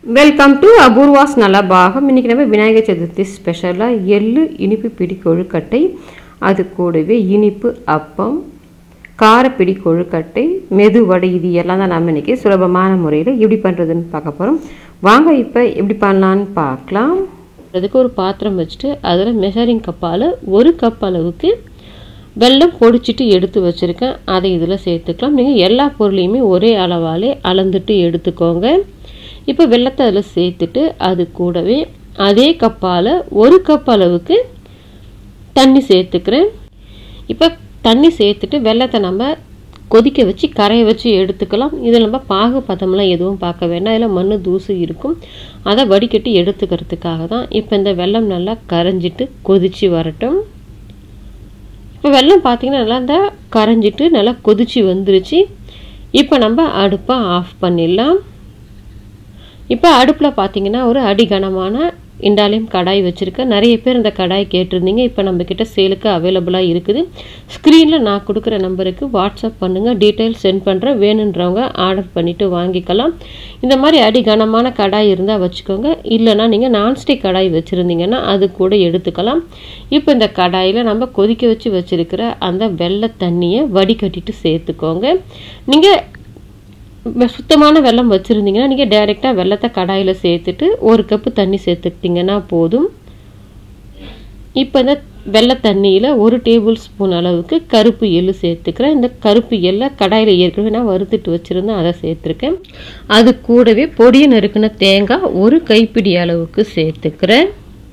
welcome to Apoorva's நலபாகம் இன்றைக்கி நம்ம விநாயகர் சதுர்த்தி ஸ்பெஷலாக எள்ளு இனிப்பு பிடி கொழுக்கட்டை அது கூடவே இனிப்பு அப்பம் காரப்பிடி கொழுக்கட்டை மெதுவடை இது எல்லாம் தான் நம்ம இன்றைக்கி சுலபமான முறையில் எப்படி பண்ணுறதுன்னு பார்க்க போகிறோம் வாங்க இப்போ எப்படி பண்ணலான்னு பார்க்கலாம் அதுக்கு ஒரு பாத்திரம் வச்சுட்டு அதில் மெஷரிங் கப்பால் ஒரு கப் அளவுக்கு வெல்லம் பொடிச்சிட்டு எடுத்து வச்சுருக்கேன் அதை இதில் சேர்த்துக்கலாம் நீங்கள் எல்லா பொருளையுமே ஒரே அளவாலே அளந்துட்டு எடுத்துக்கோங்க இப்போ வெள்ளத்தை அதில் சேர்த்துட்டு அது கூடவே அதே கப்பால் ஒரு கப் அளவுக்கு தண்ணி சேர்த்துக்கிறேன் இப்போ தண்ணி சேர்த்துட்டு வெள்ளத்தை நம்ம கொதிக்க வச்சு கரைய வச்சு எடுத்துக்கலாம் இதில் நம்ம பாகு பதம்லாம் எதுவும் பார்க்க வேண்டாம் இதில் மண் தூசு இருக்கும் அதை வடிகட்டி எடுத்துக்கிறதுக்காக தான் இப்போ இந்த வெள்ளம் நல்லா கரைஞ்சிட்டு கொதித்து வரட்டும் இப்போ வெள்ளம் பார்த்திங்கன்னா நல்லா இந்த கரைஞ்சிட்டு நல்லா கொதிச்சு வந்துருச்சு இப்போ நம்ம அடுப்பை ஆஃப் பண்ணிடலாம் இப்போ அடுப்பில் பார்த்தீங்கன்னா ஒரு அடிகனமான இண்டாலியம் கடாய் வச்சுருக்கேன் நிறைய பேர் இந்த கடாய் கேட்டிருந்தீங்க இப்போ நம்மக்கிட்ட சேலுக்கு அவைலபிளாக இருக்குது ஸ்க்ரீனில் நான் கொடுக்குற நம்பருக்கு வாட்ஸ்அப் பண்ணுங்கள் டீட்டெயில் சென்ட் பண்ணுறேன் வேணுன்றவங்க ஆர்டர் பண்ணிவிட்டு வாங்கிக்கலாம் இந்த மாதிரி அடிகனமான கடாய் இருந்தால் வச்சுக்கோங்க இல்லைனா நீங்கள் நான்ஸ்டிக் கடாய் வச்சுருந்தீங்கன்னா அது கூட எடுத்துக்கலாம் இப்போ இந்த கடாயில் நம்ம கொதிக்க வச்சு வச்சுருக்கிற அந்த வெள்ளை தண்ணியை வடிகட்டிட்டு சேர்த்துக்கோங்க நீங்கள் சுத்தமான வெள்ளம் வச்சுருந்தீங்கன்னா நீங்கள் டைரெக்டாக வெள்ளத்தை கடாயில் சேர்த்துட்டு ஒரு கப்பு தண்ணி சேர்த்துக்கிட்டிங்கன்னா போதும் இப்போ இந்த வெள்ளை தண்ணியில் ஒரு டேபிள் ஸ்பூன் அளவுக்கு கருப்பு எள்ளு சேர்த்துக்கிறேன் இந்த கருப்பு எல்லை கடாயில் ஏற்கனவே நான் வறுத்துட்டு வச்சுருந்தேன் அதை சேர்த்துருக்கேன் அது கூடவே பொடியை நறுக்கின தேங்காய் ஒரு கைப்பிடி அளவுக்கு சேர்த்துக்கிறேன்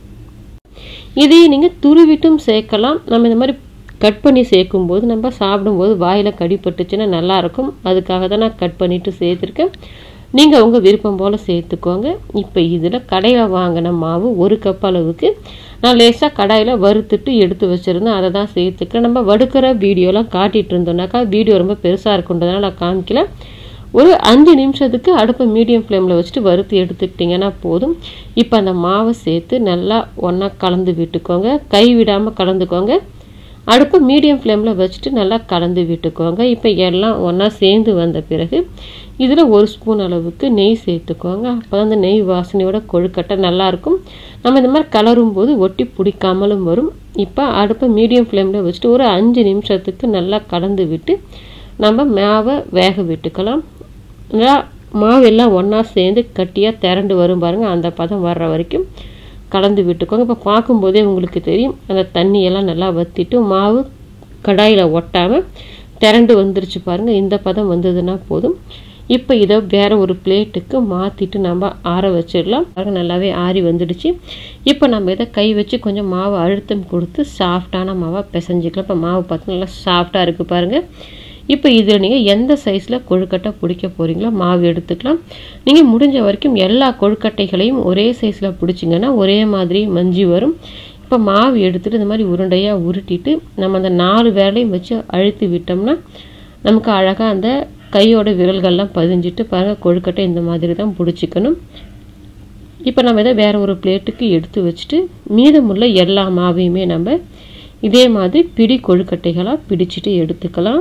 இதையும் நீங்கள் துருவிட்டும் சேர்க்கலாம் நம்ம இந்த மாதிரி கட் பண்ணி சேர்க்கும்போது நம்ம சாப்பிடும்போது வாயில் கடிப்பட்டுச்சுன்னா நல்லாயிருக்கும் அதுக்காக தான் நான் கட் பண்ணிவிட்டு சேர்த்துருக்கேன் நீங்கள் உங்கள் விருப்பம் போல் சேர்த்துக்கோங்க இப்போ இதில் கடையில் வாங்கின மாவு ஒரு கப் அளவுக்கு நான் லேசாக கடாயில் வறுத்துட்டு எடுத்து வச்சுருந்தேன் அதை தான் சேர்த்துக்கிறேன் நம்ம வடுக்கிற வீடியோலாம் காட்டிகிட்டு இருந்தோம்னாக்கா வீடியோ ரொம்ப பெருசாக இருக்குன்றதுனால நான் காமிக்கல ஒரு அஞ்சு நிமிஷத்துக்கு அடுப்பை மீடியம் ஃப்ளேமில் வச்சுட்டு வறுத்து எடுத்துக்கிட்டிங்கன்னா போதும் இப்போ அந்த மாவை சேர்த்து நல்லா ஒன்றா கலந்து விட்டுக்கோங்க கை விடாமல் கலந்துக்கோங்க அடுப்பு மீடியம் ஃப்ளேமில் வச்சுட்டு நல்லா கலந்து விட்டுக்கோங்க இப்போ எல்லாம் ஒன்றா சேர்ந்து வந்த பிறகு இதில் ஒரு ஸ்பூன் அளவுக்கு நெய் சேர்த்துக்கோங்க அப்போ தான் அந்த நெய் வாசனையோட கொழுக்கட்டை நல்லாயிருக்கும் நம்ம இந்த மாதிரி கலரும் போது ஒட்டி பிடிக்காமலும் வரும் இப்போ அடுப்பை மீடியம் ஃப்ளேமில் வச்சுட்டு ஒரு அஞ்சு நிமிஷத்துக்கு நல்லா கலந்து விட்டு நம்ம மாவை வேக விட்டுக்கலாம் நல்லா மாவு எல்லாம் ஒன்றா சேர்ந்து கட்டியாக திரண்டு வரும் பாருங்கள் அந்த பதம் வர்ற வரைக்கும் கலந்து விட்டுக்கோங்க இப்போ பார்க்கும்போதே உங்களுக்கு தெரியும் அந்த தண்ணியெல்லாம் நல்லா வற்றிட்டு மாவு கடாயில் ஒட்டாமல் திரண்டு வந்துருச்சு பாருங்கள் இந்த பதம் வந்ததுன்னா போதும் இப்போ இதை வேறு ஒரு பிளேட்டுக்கு மாற்றிட்டு நம்ம ஆற வச்சிடலாம் பாருங்கள் நல்லாவே ஆறி வந்துடுச்சு இப்போ நம்ம இதை கை வச்சு கொஞ்சம் மாவு அழுத்தம் கொடுத்து சாஃப்டான மாவாக பிசைஞ்சிக்கலாம் இப்போ மாவு பார்த்து நல்லா சாஃப்டாக இருக்குது பாருங்கள் இப்போ இதில் நீங்கள் எந்த சைஸில் கொழுக்கட்டை பிடிக்க போகிறீங்களோ மாவு எடுத்துக்கலாம் நீங்கள் முடிஞ்ச வரைக்கும் எல்லா கொழுக்கட்டைகளையும் ஒரே சைஸில் பிடிச்சிங்கன்னா ஒரே மாதிரி மஞ்சி வரும் இப்போ மாவு எடுத்துகிட்டு இந்த மாதிரி உருண்டையாக உருட்டிட்டு நம்ம அந்த நாலு வேலையும் வச்சு அழுத்தி விட்டோம்னா நமக்கு அழகாக அந்த கையோட விரல்கள்லாம் பதிஞ்சிட்டு பாருங்கள் கொழுக்கட்டை இந்த மாதிரி தான் பிடிச்சிக்கணும் இப்போ நம்ம இதை வேறு ஒரு பிளேட்டுக்கு எடுத்து வச்சுட்டு மீதமுள்ள எல்லா மாவையுமே நம்ம இதே மாதிரி பிடி கொழுக்கட்டைகளாக பிடிச்சிட்டு எடுத்துக்கலாம்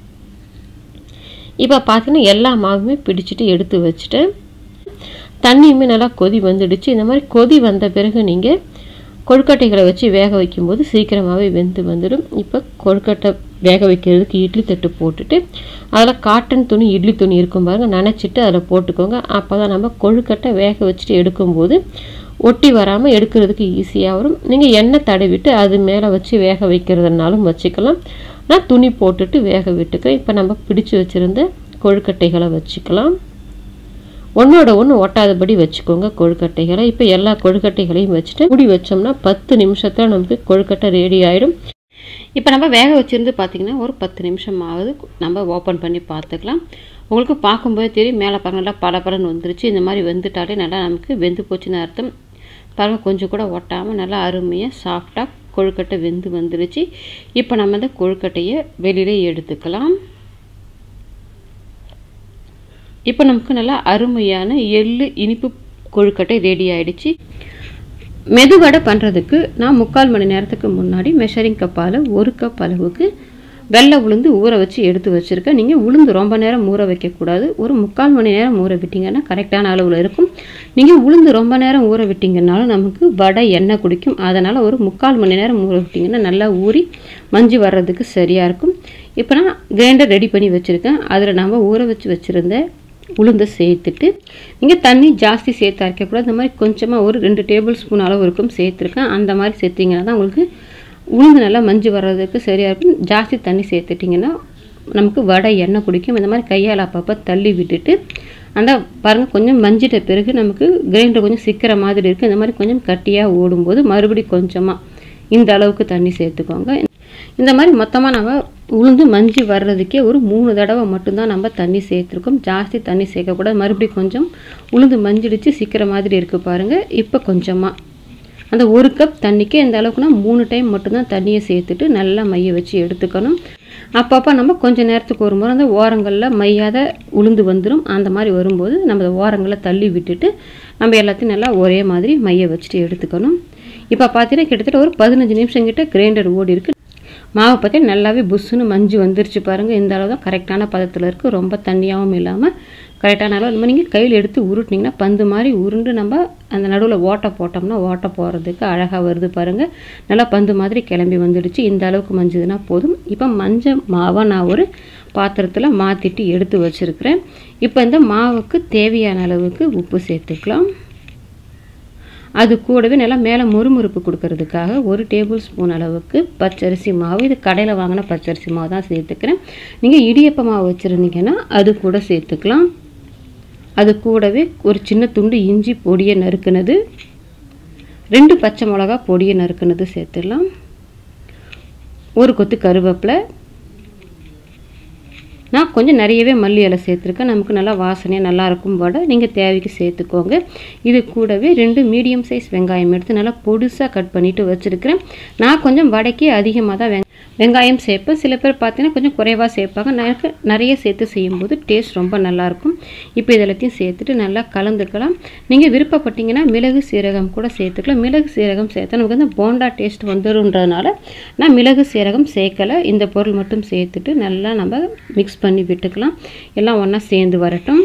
இப்போ பார்த்தீங்கன்னா எல்லா மாவுமே பிடிச்சிட்டு எடுத்து வச்சுட்டேன் தண்ணியுமே நல்லா கொதி வந்துடுச்சு இந்த மாதிரி கொதி வந்த பிறகு நீங்கள் கொழுக்கட்டைகளை வச்சு வேக வைக்கும்போது சீக்கிரமாகவே வெந்து வந்துடும் இப்போ கொழுக்கட்டை வேக வைக்கிறதுக்கு இட்லி தட்டு போட்டுட்டு அதில் காட்டன் துணி இட்லி துணி இருக்கும் பாருங்கள் நினச்சிட்டு அதில் போட்டுக்கோங்க அப்போ தான் நம்ம கொழுக்கட்டை வேக வச்சுட்டு எடுக்கும்போது ஒட்டி வராமல் எடுக்கிறதுக்கு ஈஸியாக வரும் நீங்கள் எண்ணெய் தடவிட்டு அது மேலே வச்சு வேக வைக்கிறதுனாலும் வச்சுக்கலாம் நான் துணி போட்டுட்டு வேக விட்டுக்கிறேன் இப்போ நம்ம பிடிச்சு வச்சுருந்த கொழுக்கட்டைகளை வச்சுக்கலாம் ஒன்றோட ஒன்று ஒட்டாதபடி வச்சுக்கோங்க கொழுக்கட்டைகளை இப்போ எல்லா கொழுக்கட்டைகளையும் வச்சுட்டு மூடி வச்சோம்னா பத்து நிமிஷத்தில் நமக்கு கொழுக்கட்டை ரெடி ஆகிடும் இப்போ நம்ம வேக வச்சுருந்து பார்த்திங்கன்னா ஒரு பத்து நிமிஷம் ஆகுது நம்ம ஓப்பன் பண்ணி பார்த்துக்கலாம் உங்களுக்கு பார்க்கும்போது தெரியும் மேலே பாருங்க நல்லா படப்படன்னு வந்துருச்சு இந்த மாதிரி வெந்துட்டாலே நல்லா நமக்கு வெந்து போச்சுன்னு அர்த்தம் பாருங்கள் கொஞ்சம் கூட ஒட்டாமல் நல்லா அருமையாக சாஃப்டாக கொழுக்கட்டை வெந்து வந்துருச்சு இப்போ நம்ம இந்த கொழுக்கட்டையை வெளியிலே எடுத்துக்கலாம் இப்போ நமக்கு நல்லா அருமையான எள்ளு இனிப்பு கொழுக்கட்டை ரெடி ஆயிடுச்சு மெதுவடை பண்ணுறதுக்கு நான் முக்கால் மணி நேரத்துக்கு முன்னாடி மெஷரிங் கப்பால் ஒரு கப் அளவுக்கு வெள்ளை உளுந்து ஊற வச்சு எடுத்து வச்சுருக்கேன் நீங்கள் உளுந்து ரொம்ப நேரம் ஊற வைக்கக்கூடாது ஒரு முக்கால் மணி நேரம் ஊற விட்டிங்கன்னா கரெக்டான அளவில் இருக்கும் நீங்கள் உளுந்து ரொம்ப நேரம் ஊற விட்டிங்கனாலும் நமக்கு வடை எண்ணெய் குடிக்கும் அதனால் ஒரு முக்கால் மணி நேரம் ஊற விட்டிங்கன்னா நல்லா ஊறி மஞ்சு வர்றதுக்கு சரியாக இருக்கும் இப்போ நான் கிரைண்டர் ரெடி பண்ணி வச்சுருக்கேன் அதில் நம்ம ஊற வச்சு வச்சுருந்த உளுந்தை சேர்த்துட்டு நீங்கள் தண்ணி ஜாஸ்தி சேர்த்து அரைக்கக்கூடாது இந்த மாதிரி கொஞ்சமாக ஒரு ரெண்டு டேபிள் ஸ்பூன் அளவு இருக்கும் சேர்த்துருக்கேன் அந்த மாதிரி சேர்த்திங்கன்னா தான் உங்களுக்கு உளுந்து நல்லா மஞ்சு வர்றதுக்கு சரியாக இருக்கும் ஜாஸ்தி தண்ணி சேர்த்துட்டிங்கன்னா நமக்கு வடை எண்ணெய் குடிக்கும் இந்த மாதிரி கையால் அப்பப்போ தள்ளி விட்டுட்டு அந்த பாருங்கள் கொஞ்சம் மஞ்சிட்ட பிறகு நமக்கு கிரைண்டர் கொஞ்சம் சிக்கிற மாதிரி இருக்குது இந்த மாதிரி கொஞ்சம் கட்டியாக ஓடும்போது மறுபடி கொஞ்சமாக இந்த அளவுக்கு தண்ணி சேர்த்துக்கோங்க இந்த மாதிரி மொத்தமாக நம்ம உளுந்து மஞ்சி வர்றதுக்கே ஒரு மூணு தடவை மட்டும்தான் நம்ம தண்ணி சேர்த்துருக்கோம் ஜாஸ்தி தண்ணி சேர்க்கக்கூடாது மறுபடியும் கொஞ்சம் உளுந்து மஞ்சிடிச்சு சிக்கிற மாதிரி இருக்குது பாருங்கள் இப்போ கொஞ்சமாக அந்த ஒரு கப் தண்ணிக்கே இந்த அளவுக்குனா மூணு டைம் மட்டும்தான் தண்ணியை சேர்த்துட்டு நல்லா மைய வச்சு எடுத்துக்கணும் அப்பப்போ நம்ம கொஞ்சம் நேரத்துக்கு ஒரு முறை அந்த ஓரங்களில் மையாத உளுந்து வந்துடும் அந்த மாதிரி வரும்போது நம்ம அந்த ஓரங்களில் தள்ளி விட்டுட்டு நம்ம எல்லாத்தையும் நல்லா ஒரே மாதிரி மைய வச்சுட்டு எடுத்துக்கணும் இப்போ பார்த்தீங்கன்னா கிட்டத்தட்ட ஒரு பதினஞ்சு நிமிஷம் கிட்ட கிரைண்டர் ஓடி இருக்கு மாவை பற்றி நல்லாவே புஷ்ஷுன்னு மஞ்சு வந்துருச்சு பாருங்கள் இந்த அளவு தான் கரெக்டான பதத்தில் இருக்குது ரொம்ப தண்ணியாகவும் இல்லாமல் கரெக்டான அளவு இந்த மாதிரி நீங்கள் கையில் எடுத்து உருட்டினீங்கன்னா பந்து மாதிரி உருண்டு நம்ம அந்த நடுவில் ஓட்டை போட்டோம்னா ஓட்டை போடுறதுக்கு அழகாக வருது பாருங்கள் நல்லா பந்து மாதிரி கிளம்பி வந்துடுச்சு இந்த அளவுக்கு மஞ்சதுன்னா போதும் இப்போ மஞ்சள் மாவை நான் ஒரு பாத்திரத்தில் மாற்றிட்டு எடுத்து வச்சுருக்கிறேன் இப்போ இந்த மாவுக்கு தேவையான அளவுக்கு உப்பு சேர்த்துக்கலாம் அது கூடவே நல்லா மேலே முறுமுறுப்பு கொடுக்கறதுக்காக ஒரு டேபிள் ஸ்பூன் அளவுக்கு பச்சரிசி மாவு இது கடையில் வாங்கின பச்சரிசி மாவு தான் சேர்த்துக்கிறேன் நீங்கள் இடியப்ப மாவு வச்சுருந்தீங்கன்னா அது கூட சேர்த்துக்கலாம் அது கூடவே ஒரு சின்ன துண்டு இஞ்சி பொடியை நறுக்குனது ரெண்டு பச்சை மிளகா பொடியை நறுக்குனது சேர்த்துடலாம் ஒரு கொத்து கருவேப்பிலை நான் கொஞ்சம் நிறையவே மல்லி இலை சேர்த்துருக்கேன் நமக்கு நல்லா வாசனையாக நல்லாயிருக்கும் வடை நீங்கள் தேவைக்கு சேர்த்துக்கோங்க இது கூடவே ரெண்டு மீடியம் சைஸ் வெங்காயம் எடுத்து நல்லா பொடுசாக கட் பண்ணிவிட்டு வச்சுருக்கிறேன் நான் கொஞ்சம் வடைக்கு அதிகமாக தான் வெங் வெங்காயம் சேர்ப்பேன் சில பேர் பார்த்தீங்கன்னா கொஞ்சம் குறைவாக சேர்ப்பாங்க எனக்கு நிறைய சேர்த்து செய்யும்போது டேஸ்ட் ரொம்ப நல்லாயிருக்கும் இப்போ இது எல்லாத்தையும் சேர்த்துட்டு நல்லா கலந்துக்கலாம் நீங்கள் விருப்பப்பட்டீங்கன்னா மிளகு சீரகம் கூட சேர்த்துக்கலாம் மிளகு சீரகம் சேர்த்தா நமக்கு வந்து போண்டா டேஸ்ட் வந்துடும்ன்றதுனால நான் மிளகு சீரகம் சேர்க்கலை இந்த பொருள் மட்டும் சேர்த்துட்டு நல்லா நம்ம மிக்ஸ் பண்ணி விட்டுக்கலாம் எல்லாம் ஒன்றா சேர்ந்து வரட்டும்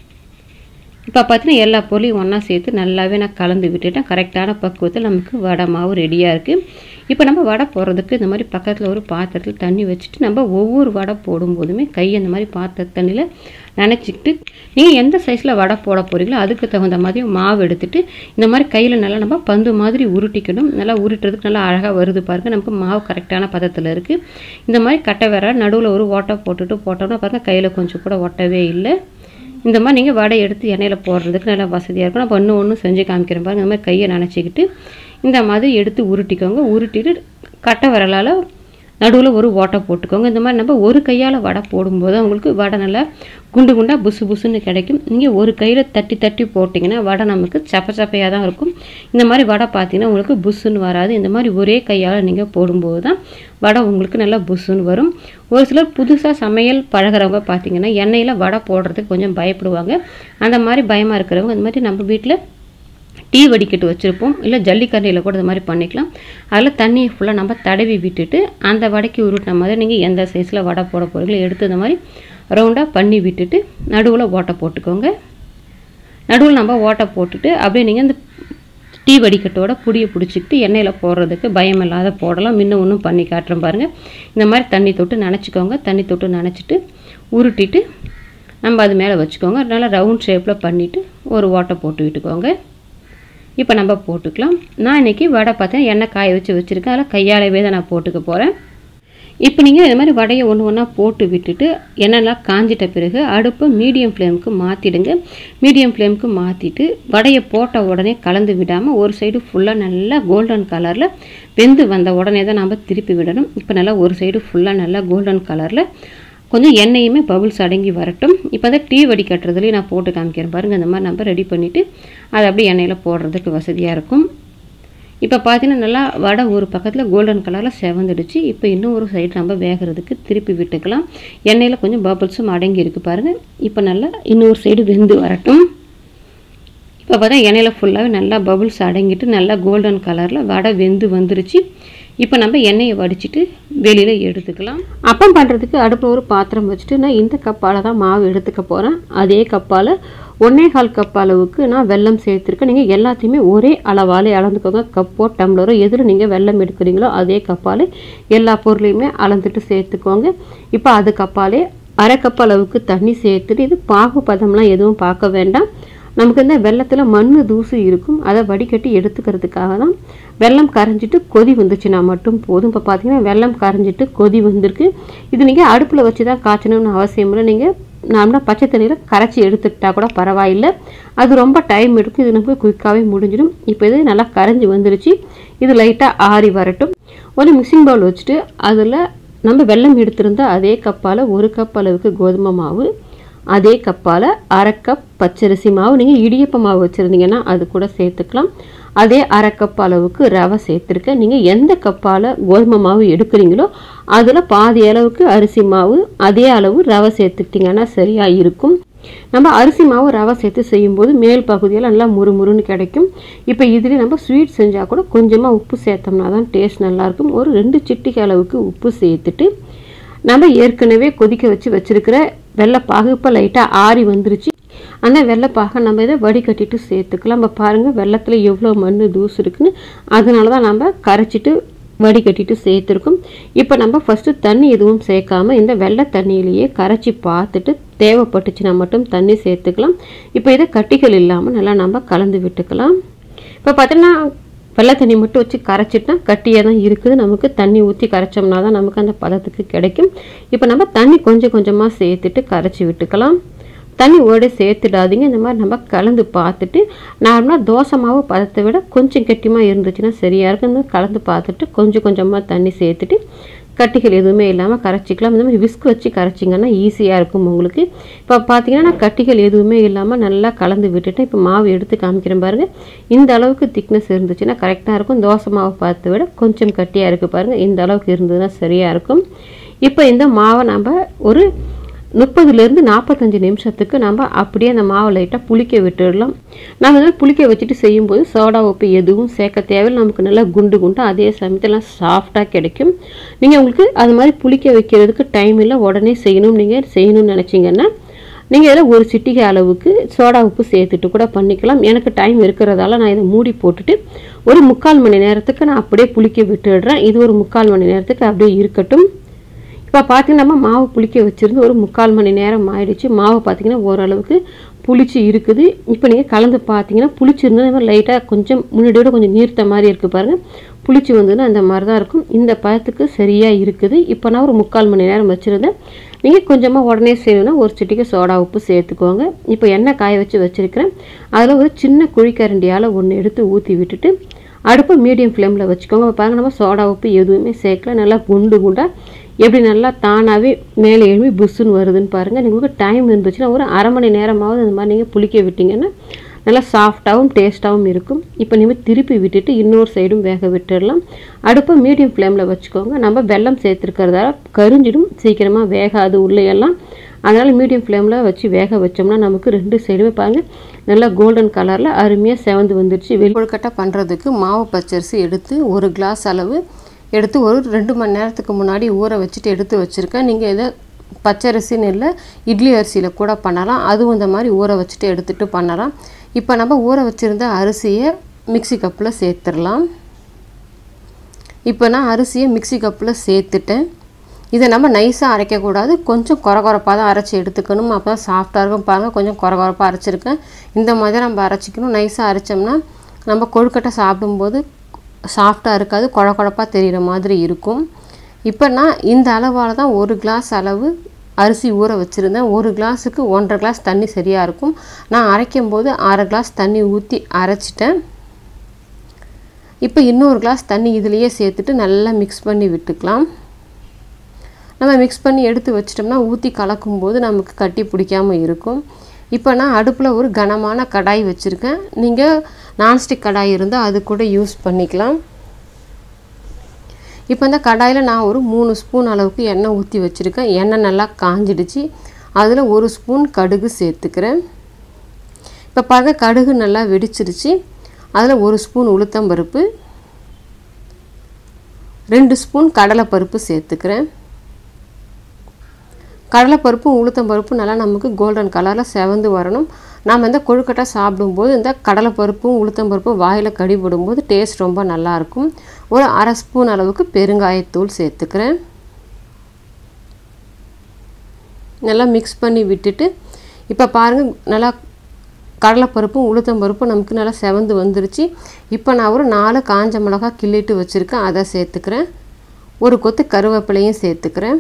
இப்போ பார்த்தீங்கன்னா எல்லா பொருளையும் ஒன்றா சேர்த்து நல்லாவே நான் கலந்து விட்டுட்டேன் கரெக்டான பக்குவத்தில் நமக்கு வடை மாவு ரெடியாக இருக்குது இப்போ நம்ம வடை போடுறதுக்கு இந்த மாதிரி பக்கத்தில் ஒரு பாத்திரத்தில் தண்ணி வச்சுட்டு நம்ம ஒவ்வொரு வடை போடும்போதுமே கை அந்த மாதிரி பாத்திர தண்ணியில் நினச்சிக்கிட்டு நீங்கள் எந்த சைஸில் வடை போட போகிறீங்களோ அதுக்கு தகுந்த மாதிரி மாவு எடுத்துட்டு இந்த மாதிரி கையில் நல்லா நம்ம பந்து மாதிரி உருட்டிக்கணும் நல்லா உருட்டுறதுக்கு நல்லா அழகாக வருது பாருங்க நமக்கு மாவு கரெக்டான பதத்தில் இருக்குது இந்த மாதிரி கட்டை வேற நடுவில் ஒரு ஓட்டை போட்டுட்டு போட்டோம்னா பாருங்கள் கையில் கொஞ்சம் கூட ஒட்டவே இல்லை இந்த மாதிரி நீங்கள் வடை எடுத்து எண்ணெயில் போடுறதுக்கு நல்லா வசதியாக இருக்கும் நான் ஒன்று ஒன்று செஞ்சு காமிக்கிறேன் பாருங்கள் இந்த மாதிரி கையை நினச்சிக்கிட்டு இந்த மாதிரி எடுத்து உருட்டிக்கோங்க உருட்டிட்டு கட்டை விரலால் நடுவில் ஒரு ஓட்டை போட்டுக்கோங்க இந்த மாதிரி நம்ம ஒரு கையால் வடை போடும்போது உங்களுக்கு வடை நல்லா குண்டு குண்டாக புசு புசுன்னு கிடைக்கும் நீங்கள் ஒரு கையில் தட்டி தட்டி போட்டிங்கன்னா வடை நமக்கு சப்ப சப்பையாக தான் இருக்கும் இந்த மாதிரி வடை பார்த்தீங்கன்னா உங்களுக்கு புஷ்ஷுன்னு வராது இந்த மாதிரி ஒரே கையால் நீங்கள் போடும்போது தான் வடை உங்களுக்கு நல்லா புஷ்ஷுன்னு வரும் ஒரு சிலர் புதுசாக சமையல் பழகிறவங்க பார்த்தீங்கன்னா எண்ணெயில் வடை போடுறதுக்கு கொஞ்சம் பயப்படுவாங்க அந்த மாதிரி பயமாக இருக்கிறவங்க இந்த மாதிரி நம்ம வீட்டில் டீ வடிக்கட்டு வச்சுருப்போம் இல்லை ஜல்லிக்கரண்டியில் கூட இது மாதிரி பண்ணிக்கலாம் அதில் தண்ணியை ஃபுல்லாக நம்ம தடவி விட்டுட்டு அந்த வடைக்கு உருட்டின மாதிரி நீங்கள் எந்த சைஸில் வடை போட போகிறீங்களோ எடுத்து இந்த மாதிரி ரவுண்டாக பண்ணி விட்டுட்டு நடுவில் ஓட்டை போட்டுக்கோங்க நடுவில் நம்ம ஓட்டை போட்டுட்டு அப்படியே நீங்கள் இந்த டீ வடிக்கட்டோட புடியை பிடிச்சிக்கிட்டு எண்ணெயில் போடுறதுக்கு பயம் இல்லாத போடலாம் இன்னும் ஒன்றும் பண்ணி காட்டுறேன் பாருங்கள் இந்த மாதிரி தண்ணி தொட்டு நினச்சிக்கோங்க தண்ணி தொட்டு நினச்சிட்டு உருட்டிட்டு நம்ம அது மேலே வச்சுக்கோங்க நல்லா ரவுண்ட் ஷேப்பில் பண்ணிவிட்டு ஒரு ஓட்டை போட்டு விட்டுக்கோங்க இப்போ நம்ம போட்டுக்கலாம் நான் இன்றைக்கி வடை பார்த்தேன் எண்ணெய் காய வச்சு வச்சுருக்கேன் அதில் கையாலவே தான் நான் போட்டுக்க போகிறேன் இப்போ நீங்கள் இது மாதிரி வடையை ஒன்று ஒன்றா போட்டு விட்டுட்டு எண்ணெய்லாம் காஞ்சிட்ட பிறகு அடுப்பை மீடியம் ஃப்ளேமுக்கு மாற்றிடுங்க மீடியம் ஃப்ளேமுக்கு மாற்றிட்டு வடையை போட்ட உடனே கலந்து விடாமல் ஒரு சைடு ஃபுல்லாக நல்லா கோல்டன் கலரில் வெந்து வந்த உடனே தான் நம்ம திருப்பி விடணும் இப்போ நல்லா ஒரு சைடு ஃபுல்லாக நல்லா கோல்டன் கலரில் கொஞ்சம் எண்ணெயுமே பபுள்ஸ் அடங்கி வரட்டும் இப்போ தான் டீ வடி கட்டுறதுலேயும் நான் போட்டு காமிக்கிறேன் பாருங்கள் இந்த மாதிரி நம்ம ரெடி பண்ணிவிட்டு அதை அப்படியே எண்ணெயில் போடுறதுக்கு வசதியாக இருக்கும் இப்போ பார்த்தீங்கன்னா நல்லா வடை ஒரு பக்கத்தில் கோல்டன் கலரில் செவந்துடுச்சு இப்போ இன்னும் ஒரு சைடு நம்ம வேகிறதுக்கு திருப்பி விட்டுக்கலாம் எண்ணெயில் கொஞ்சம் பபுள்ஸும் அடங்கி இருக்கு பாருங்கள் இப்போ நல்லா இன்னொரு சைடு வெந்து வரட்டும் இப்போ பார்த்தா எண்ணெயில் ஃபுல்லாகவே நல்லா பபுள்ஸ் அடங்கிட்டு நல்லா கோல்டன் கலரில் வடை வெந்து வந்துருச்சு இப்போ நம்ம எண்ணெயை வடிச்சிட்டு வெளியில் எடுத்துக்கலாம் அப்பம் பண்ணுறதுக்கு அடுப்பில் ஒரு பாத்திரம் வச்சுட்டு நான் இந்த கப்பால் தான் மாவு எடுத்துக்க போகிறேன் அதே கப்பால் ஒன்றே கால் கப் அளவுக்கு நான் வெல்லம் சேர்த்துருக்கேன் நீங்கள் எல்லாத்தையுமே ஒரே அளவாலே அளந்துக்கோங்க கப்போ டம்ளரோ எதில் நீங்கள் வெல்லம் எடுக்கிறீங்களோ அதே கப்பால் எல்லா பொருளையுமே அளந்துட்டு சேர்த்துக்கோங்க இப்போ அது கப்பாலே அரை கப் அளவுக்கு தண்ணி சேர்த்துட்டு இது பாகு பதம்லாம் எதுவும் பார்க்க வேண்டாம் நமக்கு இந்த வெள்ளத்தில் மண் தூசு இருக்கும் அதை வடிகட்டி எடுத்துக்கிறதுக்காக தான் வெள்ளம் கரைஞ்சிட்டு கொதி வந்துச்சுன்னா மட்டும் போதும் இப்போ பார்த்தீங்கன்னா வெள்ளம் கரைஞ்சிட்டு கொதி வந்திருக்கு இது நீங்கள் அடுப்பில் வச்சு தான் காய்ச்சணும்னு அவசியம் இல்லை நீங்கள் நார்மலாக பச்சை தண்ணியில் கரைச்சி எடுத்துக்கிட்டா கூட பரவாயில்லை அது ரொம்ப டைம் எடுக்கும் இது நமக்கு குயிக்காகவே முடிஞ்சிடும் இப்போ இது நல்லா கரைஞ்சி வந்துருச்சு இது லைட்டாக ஆறி வரட்டும் ஒரு மிக்சிங் பவுல் வச்சுட்டு அதில் நம்ம வெல்லம் எடுத்திருந்த அதே கப்பால் ஒரு கப் அளவுக்கு கோதுமை மாவு அதே கப்பால் அரை கப் பச்சரிசி மாவு நீங்கள் இடியப்ப மாவு வச்சுருந்தீங்கன்னா அது கூட சேர்த்துக்கலாம் அதே அரை கப் அளவுக்கு ரவை சேர்த்துருக்கேன் நீங்கள் எந்த கப்பால் கோதுமை மாவு எடுக்கிறீங்களோ அதில் பாதி அளவுக்கு அரிசி மாவு அதே அளவு ரவை சேர்த்துக்கிட்டிங்கன்னா சரியாக இருக்கும் நம்ம அரிசி மாவு ரவை சேர்த்து செய்யும்போது மேல் பகுதியில் நல்லா முறுமுறுன்னு கிடைக்கும் இப்போ இதுலேயே நம்ம ஸ்வீட் செஞ்சால் கூட கொஞ்சமாக உப்பு சேர்த்தோம்னா தான் டேஸ்ட் நல்லாயிருக்கும் ஒரு ரெண்டு சிட்டிகை அளவுக்கு உப்பு சேர்த்துட்டு நம்ம ஏற்கனவே கொதிக்க வச்சு வச்சுருக்கிற வெள்ளைப்பாகு இப்போ லைட்டாக ஆறி வந்துருச்சு அந்த வெள்ளைப்பாகை நம்ம இதை வடிகட்டிட்டு சேர்த்துக்கலாம் நம்ம பாருங்கள் வெள்ளத்தில் எவ்வளோ மண் தூசு இருக்குன்னு அதனால தான் நம்ம கரைச்சிட்டு வடிகட்டிட்டு சேர்த்துருக்கோம் இப்போ நம்ம ஃபஸ்ட்டு தண்ணி எதுவும் சேர்க்காம இந்த வெள்ளை தண்ணியிலேயே கரைச்சி பார்த்துட்டு தேவைப்பட்டுச்சுன்னா மட்டும் தண்ணி சேர்த்துக்கலாம் இப்போ இதை கட்டிகள் இல்லாமல் நல்லா நம்ம கலந்து விட்டுக்கலாம் இப்போ பார்த்தீங்கன்னா வெள்ளை தண்ணி மட்டும் வச்சு கரைச்சிட்டா கட்டியாக தான் இருக்குது நமக்கு தண்ணி ஊற்றி கரைச்சோம்னா தான் நமக்கு அந்த பதத்துக்கு கிடைக்கும் இப்போ நம்ம தண்ணி கொஞ்சம் கொஞ்சமாக சேர்த்துட்டு கரைச்சி விட்டுக்கலாம் தண்ணி ஓட சேர்த்துடாதீங்க இந்த மாதிரி நம்ம கலந்து பார்த்துட்டு நார்மலாக தோசை மாவு பதத்தை விட கொஞ்சம் கெட்டியமாக இருந்துச்சுன்னா சரியாக இருக்கும் இந்த மாதிரி கலந்து பார்த்துட்டு கொஞ்சம் கொஞ்சமாக தண்ணி சேர்த்துட்டு கட்டிகள் எதுவுமே இல்லாமல் கரைச்சிக்கலாம் இந்த மாதிரி விஸ்க் வச்சு கரைச்சிங்கன்னா ஈஸியாக இருக்கும் உங்களுக்கு இப்போ பார்த்தீங்கன்னா நான் கட்டிகள் எதுவுமே இல்லாமல் நல்லா கலந்து விட்டுட்டேன் இப்போ மாவு எடுத்து காமிக்கிறேன் பாருங்கள் இந்த அளவுக்கு திக்னஸ் இருந்துச்சுன்னா கரெக்டாக இருக்கும் தோசை மாவு பார்த்த விட கொஞ்சம் கட்டியாக இருக்குது பாருங்கள் இந்த அளவுக்கு இருந்ததுன்னா சரியாக இருக்கும் இப்போ இந்த மாவை நம்ம ஒரு முப்பதுலேருந்து நாற்பத்தஞ்சு நிமிஷத்துக்கு நம்ம அப்படியே அந்த மாவை லைட்டாக புளிக்க விட்டுடலாம் நம்ம வந்து புளிக்க வச்சுட்டு செய்யும்போது சோடா உப்பு எதுவும் சேர்க்க தேவையில்லை நமக்கு நல்லா குண்டு குண்டாக அதே சமயத்தில் சாஃப்டாக கிடைக்கும் நீங்கள் உங்களுக்கு அது மாதிரி புளிக்க வைக்கிறதுக்கு டைம் இல்லை உடனே செய்யணும் நீங்கள் செய்யணும்னு நினச்சிங்கன்னா நீங்கள் இதில் ஒரு சிட்டிகை அளவுக்கு சோடா உப்பு சேர்த்துட்டு கூட பண்ணிக்கலாம் எனக்கு டைம் இருக்கிறதால நான் இதை மூடி போட்டுட்டு ஒரு முக்கால் மணி நேரத்துக்கு நான் அப்படியே புளிக்க விட்டுடுறேன் இது ஒரு முக்கால் மணி நேரத்துக்கு அப்படியே இருக்கட்டும் இப்போ பார்த்தீங்கன்னா நம்ம மாவு புளிக்க வச்சுருந்து ஒரு முக்கால் மணி நேரம் ஆயிடுச்சு மாவு பார்த்தீங்கன்னா ஓரளவுக்கு புளிச்சு இருக்குது இப்போ நீங்கள் கலந்து பார்த்தீங்கன்னா புளிச்சிருந்தது இந்த மாதிரி லைட்டாக கொஞ்சம் முன்னாடியோட கொஞ்சம் நீர்த்த மாதிரி இருக்குது பாருங்கள் புளிச்சு வந்ததுன்னா அந்த மாதிரி தான் இருக்கும் இந்த பழத்துக்கு சரியாக இருக்குது இப்போ நான் ஒரு முக்கால் மணி நேரம் வச்சுருந்தேன் நீங்கள் கொஞ்சமாக உடனே செய்யணும்னா ஒரு சிட்டிக்கு சோடா உப்பு சேர்த்துக்கோங்க இப்போ எண்ணெய் காய வச்சு வச்சுருக்கிறேன் அதில் ஒரு சின்ன குழிக்கரண்டியால் ஒன்று எடுத்து ஊற்றி விட்டுட்டு அடுப்பு மீடியம் ஃப்ளேமில் வச்சுக்கோங்க பாருங்க நம்ம சோடா உப்பு எதுவுமே சேர்க்கல நல்லா குண்டு குண்டாக எப்படி நல்லா தானாகவே மேலே எழுப்பி புஷ்ஷுன்னு வருதுன்னு பாருங்கள் உங்களுக்கு டைம் இருந்துச்சுன்னா ஒரு அரை மணி நேரமாவது அந்த மாதிரி நீங்கள் புளிக்க விட்டிங்கன்னா நல்லா சாஃப்டாகவும் டேஸ்ட்டாகவும் இருக்கும் இப்போ நீங்கள் திருப்பி விட்டுட்டு இன்னொரு சைடும் வேக விட்டுடலாம் அடுப்பை மீடியம் ஃப்ளேமில் வச்சுக்கோங்க நம்ம வெல்லம் சேர்த்துருக்கிறதால கரிஞ்சிடும் சீக்கிரமாக வேகாது உள்ளேயெல்லாம் அதனால் மீடியம் ஃப்ளேமில் வச்சு வேக வச்சோம்னா நமக்கு ரெண்டு சைடுமே பாருங்கள் நல்லா கோல்டன் கலரில் அருமையாக செவந்து வந்துடுச்சு வெளிக்கொழுக்கட்டை பண்ணுறதுக்கு மாவு பச்சரிசி எடுத்து ஒரு கிளாஸ் அளவு எடுத்து ஒரு ரெண்டு மணி நேரத்துக்கு முன்னாடி ஊற வச்சுட்டு எடுத்து வச்சுருக்கேன் நீங்கள் இதை பச்சரிசின்னு இல்லை இட்லி அரிசியில் கூட பண்ணலாம் அதுவும் இந்த மாதிரி ஊற வச்சுட்டு எடுத்துகிட்டு பண்ணலாம் இப்போ நம்ம ஊற வச்சுருந்த அரிசியை மிக்சி கப்பில் சேர்த்துடலாம் இப்போ நான் அரிசியை மிக்சி கப்பில் சேர்த்துட்டேன் இதை நம்ம நைஸாக அரைக்கக்கூடாது கொஞ்சம் குறை குறைப்பாக தான் அரைச்சி எடுத்துக்கணும் அப்போ தான் சாஃப்டாக இருக்கும் பாருங்கள் கொஞ்சம் குறை குறைப்பாக அரைச்சிருக்கேன் இந்த மாதிரி நம்ம அரைச்சிக்கணும் நைஸாக அரைச்சோம்னா நம்ம கொழுக்கட்டை சாப்பிடும்போது சாஃப்டாக இருக்காது குழ குழப்பாக தெரிகிற மாதிரி இருக்கும் இப்போ நான் இந்த அளவால் தான் ஒரு கிளாஸ் அளவு அரிசி ஊற வச்சுருந்தேன் ஒரு கிளாஸுக்கு ஒன்றரை கிளாஸ் தண்ணி சரியாக இருக்கும் நான் அரைக்கும் போது அரை கிளாஸ் தண்ணி ஊற்றி அரைச்சிட்டேன் இப்போ இன்னொரு கிளாஸ் தண்ணி இதுலேயே சேர்த்துட்டு நல்லா மிக்ஸ் பண்ணி விட்டுக்கலாம் நம்ம மிக்ஸ் பண்ணி எடுத்து வச்சிட்டோம்னா ஊற்றி கலக்கும்போது நமக்கு கட்டி பிடிக்காமல் இருக்கும் இப்போ நான் அடுப்பில் ஒரு கனமான கடாய் வச்சுருக்கேன் நீங்கள் நான்ஸ்டிக் கடாய் இருந்தால் அது கூட யூஸ் பண்ணிக்கலாம் இப்போ இந்த கடாயில் நான் ஒரு மூணு ஸ்பூன் அளவுக்கு எண்ணெய் ஊற்றி வச்சுருக்கேன் எண்ணெய் நல்லா காஞ்சிடுச்சு அதில் ஒரு ஸ்பூன் கடுகு சேர்த்துக்கிறேன் இப்போ பாருங்க கடுகு நல்லா வெடிச்சிருச்சு அதில் ஒரு ஸ்பூன் உளுத்தம்பருப்பு ரெண்டு ஸ்பூன் கடலைப்பருப்பு சேர்த்துக்கிறேன் கடலைப்பருப்பும் உளுத்தம்பருப்பும் நல்லா நமக்கு கோல்டன் கலரில் செவந்து வரணும் நாம் இந்த கொழுக்கட்டை சாப்பிடும்போது இந்த கடலைப்பருப்பும் உளுத்தம்பருப்பும் வாயில் கடிபடும்போது டேஸ்ட் ரொம்ப நல்லாயிருக்கும் ஒரு அரை ஸ்பூன் அளவுக்கு பெருங்காயத்தூள் சேர்த்துக்கிறேன் நல்லா மிக்ஸ் பண்ணி விட்டுட்டு இப்போ பாருங்கள் நல்லா கடலைப்பருப்பும் உளுத்தம்பருப்பும் நமக்கு நல்லா செவந்து வந்துருச்சு இப்போ நான் ஒரு நாலு காஞ்ச மிளகா கிள்ளிட்டு வச்சுருக்கேன் அதை சேர்த்துக்கிறேன் ஒரு கொத்து கருவேப்பிலையும் சேர்த்துக்கிறேன்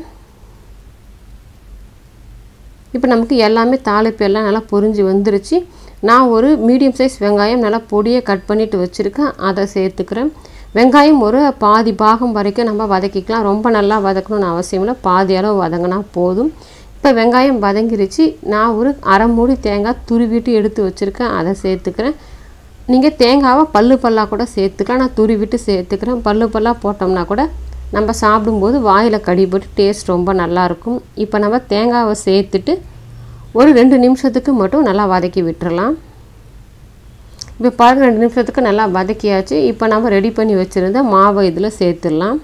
இப்போ நமக்கு எல்லாமே தாளிப்பு எல்லாம் நல்லா பொரிஞ்சு வந்துருச்சு நான் ஒரு மீடியம் சைஸ் வெங்காயம் நல்லா பொடியை கட் பண்ணிவிட்டு வச்சுருக்கேன் அதை சேர்த்துக்கிறேன் வெங்காயம் ஒரு பாதி பாகம் வரைக்கும் நம்ம வதக்கிக்கலாம் ரொம்ப நல்லா வதக்கணும்னு அவசியம் இல்லை பாதி அளவு வதங்கினா போதும் இப்போ வெங்காயம் வதங்கிருச்சு நான் ஒரு அரை மூடி தேங்காய் துருவிட்டு எடுத்து வச்சுருக்கேன் அதை சேர்த்துக்கிறேன் நீங்கள் தேங்காவை பல்லு பல்லாக கூட சேர்த்துக்கலாம் நான் துருவிட்டு சேர்த்துக்கிறேன் பல்லு பல்லாக போட்டோம்னா கூட நம்ம சாப்பிடும்போது வாயில் கடிபட்டு டேஸ்ட் ரொம்ப நல்லாயிருக்கும் இப்போ நம்ம தேங்காவை சேர்த்துட்டு ஒரு ரெண்டு நிமிஷத்துக்கு மட்டும் நல்லா வதக்கி விட்டுறலாம் இப்போ பாருங்கள் ரெண்டு நிமிஷத்துக்கு நல்லா வதக்கியாச்சு இப்போ நம்ம ரெடி பண்ணி வச்சுருந்த மாவை இதில் சேர்த்துடலாம்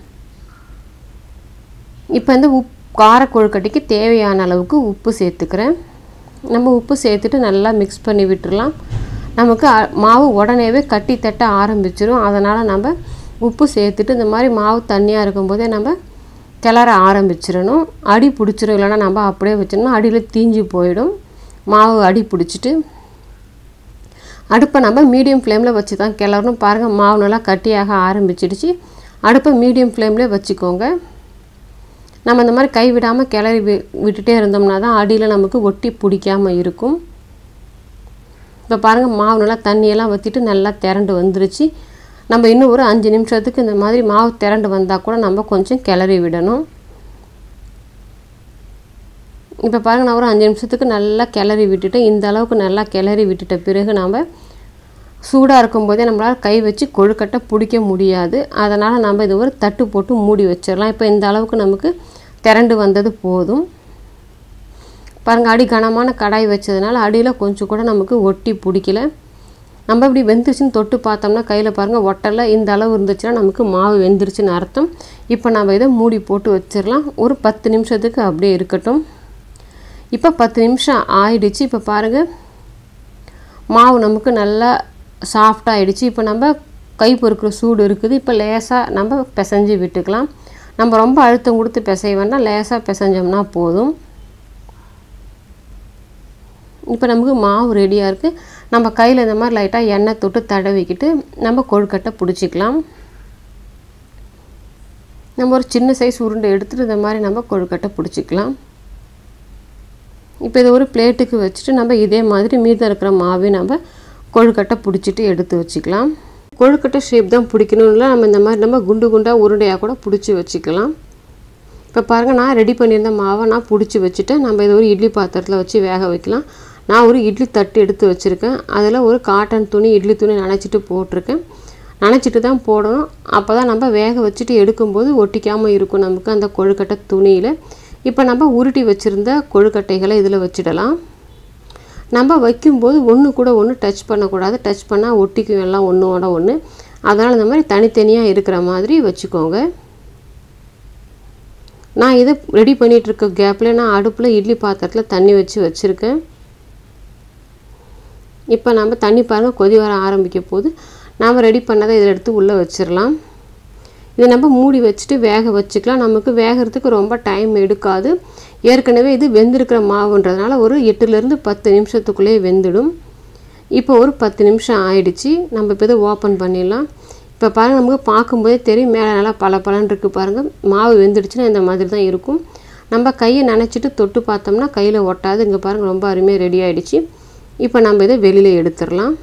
இப்போ இந்த உப் கார கொழுக்கட்டைக்கு தேவையான அளவுக்கு உப்பு சேர்த்துக்கிறேன் நம்ம உப்பு சேர்த்துட்டு நல்லா மிக்ஸ் பண்ணி விட்டுறலாம் நமக்கு மாவு உடனேவே கட்டி தட்ட ஆரம்பிச்சிடும் அதனால் நம்ம உப்பு சேர்த்துட்டு இந்த மாதிரி மாவு தண்ணியாக இருக்கும்போதே நம்ம கிளற ஆரம்பிச்சிடணும் அடி பிடிச்சிரும் இல்லைன்னா நம்ம அப்படியே வச்சிடணும் அடியில் தீஞ்சு போயிடும் மாவு அடி பிடிச்சிட்டு அடுப்பை நம்ம மீடியம் ஃப்ளேமில் வச்சு தான் கிளறணும் பாருங்கள் மாவு நல்லா கட்டியாக ஆரம்பிச்சிடுச்சு அடுப்பை மீடியம் ஃப்ளேம்லேயே வச்சுக்கோங்க நம்ம இந்த மாதிரி கை விடாமல் கிளறி வி விட்டுட்டே இருந்தோம்னா தான் அடியில் நமக்கு ஒட்டி பிடிக்காமல் இருக்கும் இப்போ பாருங்கள் மாவு நல்லா தண்ணியெல்லாம் வற்றிட்டு நல்லா திரண்டு வந்துருச்சு நம்ம இன்னும் ஒரு அஞ்சு நிமிஷத்துக்கு இந்த மாதிரி மாவு திரண்டு வந்தால் கூட நம்ம கொஞ்சம் கிளறி விடணும் இப்போ பாருங்கள் நான் ஒரு அஞ்சு நிமிஷத்துக்கு நல்லா கிளறி விட்டுட்டேன் இந்த அளவுக்கு நல்லா கிளறி விட்டுட்ட பிறகு நம்ம சூடாக இருக்கும்போதே நம்மளால் கை வச்சு கொழுக்கட்டை பிடிக்க முடியாது அதனால் நம்ம இது ஒரு தட்டு போட்டு மூடி வச்சிடலாம் இப்போ இந்த அளவுக்கு நமக்கு திரண்டு வந்தது போதும் பாருங்கள் அடி கனமான கடாய் வச்சதுனால அடியில் கொஞ்சம் கூட நமக்கு ஒட்டி பிடிக்கல நம்ம இப்படி வெந்துருச்சுன்னு தொட்டு பார்த்தோம்னா கையில் பாருங்கள் ஒட்டலை இந்த அளவு இருந்துச்சுன்னா நமக்கு மாவு வெந்துருச்சுன்னு அர்த்தம் இப்போ நம்ம இதை மூடி போட்டு வச்சிடலாம் ஒரு பத்து நிமிஷத்துக்கு அப்படியே இருக்கட்டும் இப்போ பத்து நிமிஷம் ஆயிடுச்சு இப்போ பாருங்கள் மாவு நமக்கு நல்லா சாஃப்டாகிடுச்சு இப்போ நம்ம கை பொறுக்கிற சூடு இருக்குது இப்போ லேசாக நம்ம பிசைஞ்சு விட்டுக்கலாம் நம்ம ரொம்ப அழுத்தம் கொடுத்து பிசைய வேண்டாம் லேசாக பிசைஞ்சோம்னா போதும் இப்போ நமக்கு மாவு ரெடியாக இருக்குது நம்ம கையில் இந்த மாதிரி லைட்டாக எண்ணெய் தொட்டு தடவிக்கிட்டு நம்ம கொழுக்கட்டை பிடிச்சிக்கலாம் நம்ம ஒரு சின்ன சைஸ் உருண்டை எடுத்துகிட்டு இந்த மாதிரி நம்ம கொழுக்கட்டை பிடிச்சிக்கலாம் இப்போ இதை ஒரு பிளேட்டுக்கு வச்சுட்டு நம்ம இதே மாதிரி மீதம் இருக்கிற மாவையும் நம்ம கொழுக்கட்டை பிடிச்சிட்டு எடுத்து வச்சுக்கலாம் கொழுக்கட்டை ஷேப் தான் பிடிக்கணும்ல நம்ம இந்த மாதிரி நம்ம குண்டு குண்டாக உருண்டையாக கூட பிடிச்சி வச்சுக்கலாம் இப்போ பாருங்கள் நான் ரெடி பண்ணியிருந்த மாவை நான் பிடிச்சி வச்சுட்டேன் நம்ம இதை ஒரு இட்லி பாத்திரத்தில் வச்சு வேக வைக்கலாம் நான் ஒரு இட்லி தட்டு எடுத்து வச்சுருக்கேன் அதில் ஒரு காட்டன் துணி இட்லி துணி நனைச்சிட்டு போட்டிருக்கேன் நனைச்சிட்டு தான் போடணும் அப்போ தான் நம்ம வேக வச்சுட்டு எடுக்கும்போது ஒட்டிக்காமல் இருக்கும் நமக்கு அந்த கொழுக்கட்டை துணியில் இப்போ நம்ம உருட்டி வச்சுருந்த கொழுக்கட்டைகளை இதில் வச்சிடலாம் நம்ம வைக்கும்போது ஒன்று கூட ஒன்று டச் பண்ணக்கூடாது டச் பண்ணால் ஒட்டிக்கும் எல்லாம் ஒன்றோட ஒன்று அதனால் இந்த மாதிரி தனித்தனியாக இருக்கிற மாதிரி வச்சுக்கோங்க நான் இதை ரெடி பண்ணிகிட்ருக்க கேப்பில் நான் அடுப்பில் இட்லி பாத்திரத்தில் தண்ணி வச்சு வச்சுருக்கேன் இப்போ நம்ம தண்ணி பாருங்கள் கொதி வர ஆரம்பிக்க போது நாம் ரெடி பண்ணதை இதில் எடுத்து உள்ளே வச்சிடலாம் இதை நம்ம மூடி வச்சுட்டு வேக வச்சுக்கலாம் நமக்கு வேகிறதுக்கு ரொம்ப டைம் எடுக்காது ஏற்கனவே இது வெந்திருக்கிற மாவுன்றதுனால ஒரு எட்டுலேருந்து பத்து நிமிஷத்துக்குள்ளேயே வெந்துடும் இப்போ ஒரு பத்து நிமிஷம் ஆயிடுச்சு நம்ம இப்போ இதை ஓப்பன் பண்ணிடலாம் இப்போ பாருங்கள் நமக்கு பார்க்கும்போதே தெரியும் மேலே நல்லா பல பலன் இருக்குது பாருங்கள் மாவு வெந்துடுச்சுன்னா இந்த மாதிரி தான் இருக்கும் நம்ம கையை நனைச்சிட்டு தொட்டு பார்த்தோம்னா கையில் ஒட்டாது இங்கே பாருங்கள் ரொம்ப அருமையாக ரெடி ஆகிடுச்சு இப்போ நம்ம இதை வெளியில் எடுத்துடலாம்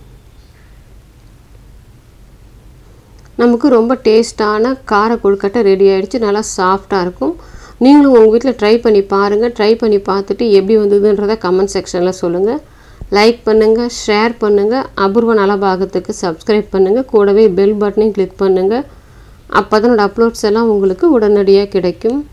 நமக்கு ரொம்ப டேஸ்ட்டான கார கொழுக்கட்டை ரெடி ஆகிடுச்சு நல்லா சாஃப்டாக இருக்கும் நீங்களும் உங்கள் வீட்டில் ட்ரை பண்ணி பாருங்கள் ட்ரை பண்ணி பார்த்துட்டு எப்படி வந்ததுன்றதை கமெண்ட் செக்ஷனில் சொல்லுங்கள் லைக் பண்ணுங்கள் ஷேர் பண்ணுங்கள் அபூர்வ நலபாகத்துக்கு சப்ஸ்கிரைப் பண்ணுங்கள் கூடவே பெல் பட்டனையும் கிளிக் பண்ணுங்கள் அப்போ தான் அப்லோட்ஸ் எல்லாம் உங்களுக்கு உடனடியாக கிடைக்கும்